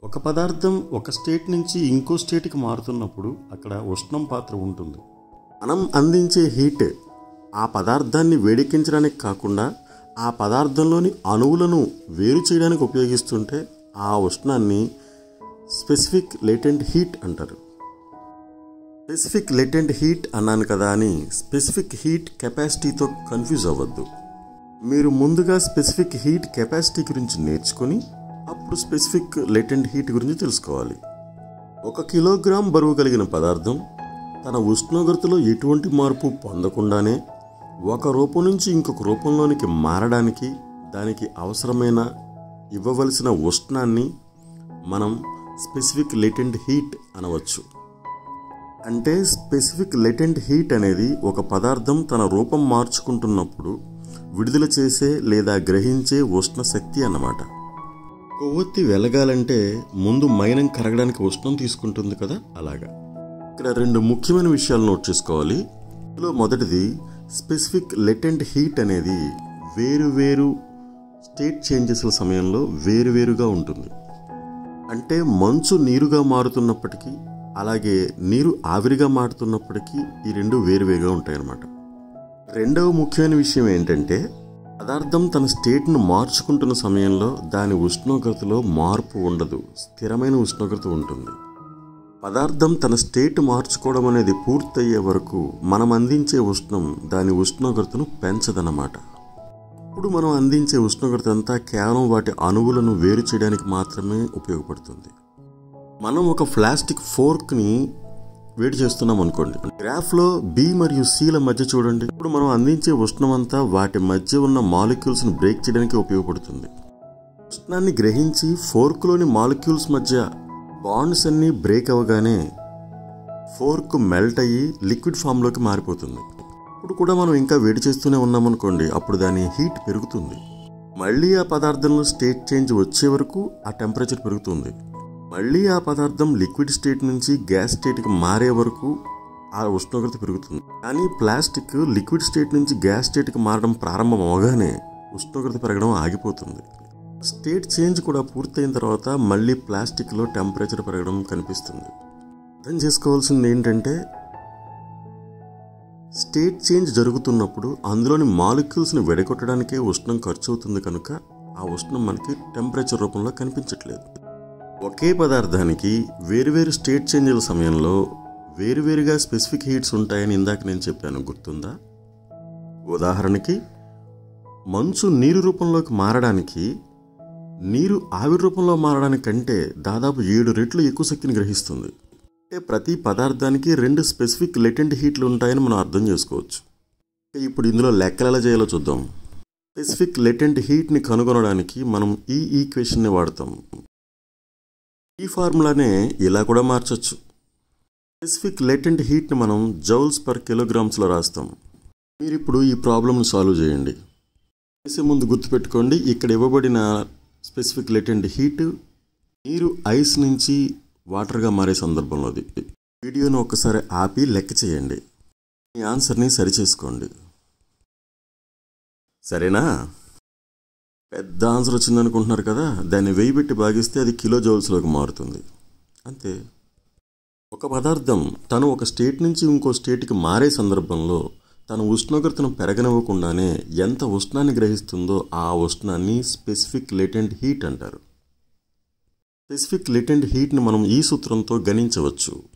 ఒక పదార్థం ఒక స్టేట్ నుంచి ఇంకో స్టేట్కి మారుతున్నప్పుడు అక్కడ ఉష్ణం పాత్ర ఉంటుంది మనం అందించే హీట్ ఆ పదార్థాన్ని వేడెక్కించడానికి కాకుండా ఆ పదార్థంలోని అణువులను వేరు చేయడానికి ఉపయోగిస్తుంటే ఆ ఉష్ణాన్ని స్పెసిఫిక్ లేటెంట్ హీట్ అంటారు స్పెసిఫిక్ లేటెంట్ హీట్ అన్నాను కదా అని స్పెసిఫిక్ హీట్ కెపాసిటీతో కన్ఫ్యూజ్ అవ్వద్దు మీరు ముందుగా స్పెసిఫిక్ హీట్ కెపాసిటీ గురించి నేర్చుకొని అప్పుడు స్పెసిఫిక్ లేటెంట్ హీట్ గురించి తెలుసుకోవాలి ఒక కిలోగ్రామ్ బరువు కలిగిన పదార్థం తన ఉష్ణోగ్రతలో ఎటువంటి మార్పు పొందకుండానే ఒక రూపం నుంచి ఇంకొక రూపంలోనికి మారడానికి దానికి అవసరమైన ఇవ్వవలసిన ఉష్ణాన్ని మనం స్పెసిఫిక్ లేటెంట్ హీట్ అనవచ్చు అంటే స్పెసిఫిక్ లెటెంట్ హీట్ అనేది ఒక పదార్థం తన రూపం మార్చుకుంటున్నప్పుడు విడుదల చేసే లేదా గ్రహించే ఉష్ణ శక్తి అన్నమాట కొవ్వొత్తి వెలగాలంటే ముందు మైనం కరగడానికి ఉష్ణం తీసుకుంటుంది కదా అలాగా ఇక్కడ రెండు ముఖ్యమైన విషయాలు నోట్ చేసుకోవాలి ఇందులో మొదటిది స్పెసిఫిక్ లెటెంట్ హీట్ అనేది వేరు వేరు స్టేట్ చేంజెస్ల సమయంలో వేరువేరుగా ఉంటుంది అంటే మంచు నీరుగా మారుతున్నప్పటికీ అలాగే నీరు ఆవిరిగా మారుతున్నప్పటికీ ఈ రెండు వేరువేరుగా ఉంటాయన్నమాట రెండవ ముఖ్యమైన విషయం ఏంటంటే పదార్థం తన స్టేట్ను మార్చుకుంటున్న సమయంలో దాని ఉష్ణోగ్రతలో మార్పు ఉండదు స్థిరమైన ఉష్ణోగ్రత ఉంటుంది పదార్థం తన స్టేట్ మార్చుకోవడం అనేది పూర్తయ్యే వరకు మనం అందించే ఉష్ణం దాని ఉష్ణోగ్రతను పెంచదన్నమాట ఇప్పుడు మనం అందించే ఉష్ణోగ్రత అంతా కేవలం వాటి అణువులను వేరు చేయడానికి మాత్రమే ఉపయోగపడుతుంది మనం ఒక ప్లాస్టిక్ ఫోర్క్ని వేడి చేస్తున్నాం అనుకోండి గ్రాఫ్లో బి మరియు సిల మధ్య చూడండి ఇప్పుడు మనం అందించే ఉష్ణం అంతా వాటి మధ్య ఉన్న మాలిక్యూల్స్ని బ్రేక్ చేయడానికి ఉపయోగపడుతుంది ఉష్ణాన్ని గ్రహించి ఫోర్క్లోని మాలిక్యూల్స్ మధ్య బాండ్స్ అన్నీ బ్రేక్ అవ్వగానే ఫోర్క్ మెల్ట్ అయ్యి లిక్విడ్ ఫామ్లోకి మారిపోతుంది ఇప్పుడు కూడా మనం ఇంకా వేడి చేస్తూనే ఉన్నామనుకోండి అప్పుడు దాని హీట్ పెరుగుతుంది మళ్ళీ ఆ పదార్థంలో స్టేట్ చేంజ్ వచ్చే వరకు ఆ టెంపరేచర్ పెరుగుతుంది మళ్ళీ ఆ పదార్థం లిక్విడ్ స్టేట్ నుంచి గ్యాస్ స్టేట్కి మారే వరకు ఆ ఉష్ణోగ్రత పెరుగుతుంది కానీ ప్లాస్టిక్ లిక్విడ్ స్టేట్ నుంచి గ్యాస్ స్టేట్కి మారడం ప్రారంభం అవగానే ఉష్ణోగ్రత పెరగడం ఆగిపోతుంది స్టేట్ చేంజ్ కూడా పూర్తయిన తర్వాత మళ్ళీ ప్లాస్టిక్లో టెంపరేచర్ పెరగడం కనిపిస్తుంది అర్థం చేసుకోవాల్సింది ఏంటంటే స్టేట్ చేంజ్ జరుగుతున్నప్పుడు అందులోని మాలిక్యూల్స్ని వెడగొట్టడానికే ఉష్ణం ఖర్చు అవుతుంది కనుక ఆ ఉష్ణం మనకి టెంపరేచర్ రూపంలో కనిపించట్లేదు ఒకే పదార్థానికి వేరువేరు స్టేట్ చేంజ్ల సమయంలో వేరువేరుగా స్పెసిఫిక్ హీట్స్ ఉంటాయని ఇందాక నేను చెప్పాను గుర్తుందా ఉదాహరణకి మంచు నీరు రూపంలోకి మారడానికి నీరు ఆవిరి రూపంలో మారడానికంటే దాదాపు ఏడు రెట్లు ఎక్కువ శక్తిని గ్రహిస్తుంది అంటే ప్రతి పదార్థానికి రెండు స్పెసిఫిక్ లెటెంట్ హీట్లు ఉంటాయని మనం అర్థం చేసుకోవచ్చు ఇప్పుడు ఇందులో లెక్కలు ఎలా చేయాలో చూద్దాం స్పెసిఫిక్ లెటెంట్ హీట్ని కనుగొనడానికి మనం ఈ ఈక్వేషన్ని వాడతాం ఈ ఫార్ములానే ఇలా కూడా మార్చొచ్చు స్పెసిఫిక్ లెటెంట్ హీట్ని మనం జౌల్స్ పర్ కిలోగ్రామ్స్లో రాస్తాం మీరు ఇప్పుడు ఈ ప్రాబ్లమ్ని సాల్వ్ చేయండి చేసే ముందు గుర్తుపెట్టుకోండి ఇక్కడ ఇవ్వబడిన స్పెసిఫిక్ లెటెంట్ హీట్ నీరు ఐస్ నుంచి వాటర్గా మారే సందర్భంలోది వీడియోను ఒక్కసారి ఆపి లెక్క చేయండి మీ ఆన్సర్ని సరిచేసుకోండి సరేనా పెద్ద ఆన్సర్ వచ్చింది అనుకుంటున్నారు కదా దాన్ని వెయ్యి పెట్టి భాగిస్తే అది కిలో జౌల్స్లోకి మారుతుంది అంతే ఒక పదార్థం తను ఒక స్టేట్ నుంచి ఇంకో స్టేట్కి మారే సందర్భంలో తన ఉష్ణోగ్రతను పెరగనివ్వకుండానే ఎంత ఉష్ణాన్ని గ్రహిస్తుందో ఆ ఉష్ణాన్ని స్పెసిఫిక్ లెటెంట్ హీట్ అంటారు స్పెసిఫిక్ లెటెంట్ హీట్ని మనం ఈ సూత్రంతో గణించవచ్చు